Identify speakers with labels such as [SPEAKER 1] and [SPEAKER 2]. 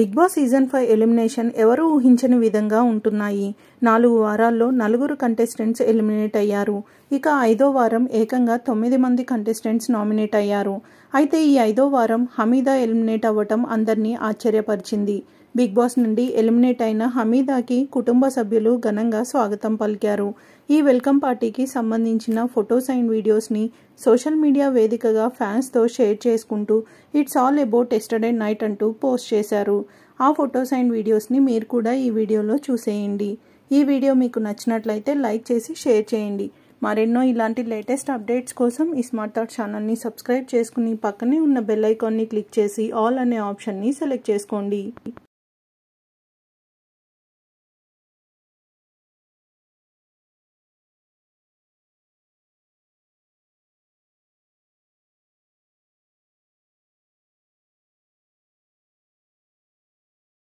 [SPEAKER 1] big Boss season five elimination ఎవరు ఊహించని విధంగా ఉంటున్నాయి నాలుగు వారాల్లో నలుగురు కంటెస్టెంట్స్ ఎలిమినేట్ అయ్యారు ఇక ఐదో వారం ఏకంగా తొమ్మిది మంది కంటెస్టెంట్స్ నామినేట్ అయ్యారు అయితే ఈ ఐదో వారం హమీదా ఎలిమినేట్ అవ్వటం అందరినీ ఆశ్చర్యపరిచింది బిగ్ బాస్ నుండి ఎలిమినేట్ అయిన హమీదాకి కుటుంబ సభ్యులు ఘనంగా స్వాగతం పలికారు ఈ వెల్కమ్ పార్టీకి సంబంధించిన ఫొటోస్ అండ్ వీడియోస్ని సోషల్ మీడియా వేదికగా ఫ్యాన్స్తో షేర్ చేసుకుంటూ it's all about yesterday night అంటూ పోస్ట్ చేశారు ఆ ఫొటోస్ అండ్ వీడియోస్ని మీరు కూడా ఈ వీడియోలో చూసేయండి ఈ వీడియో మీకు నచ్చినట్లయితే లైక్ చేసి షేర్ చేయండి మరెన్నో ఇలాంటి లేటెస్ట్ అప్డేట్స్ కోసం ఈ స్మార్ట్ థాట్ ఛానల్ని సబ్స్క్రైబ్ చేసుకుని పక్కనే ఉన్న బెల్ ఐకాన్ని క్లిక్ చేసి ఆల్ అనే ఆప్షన్ని సెలెక్ట్ చేసుకోండి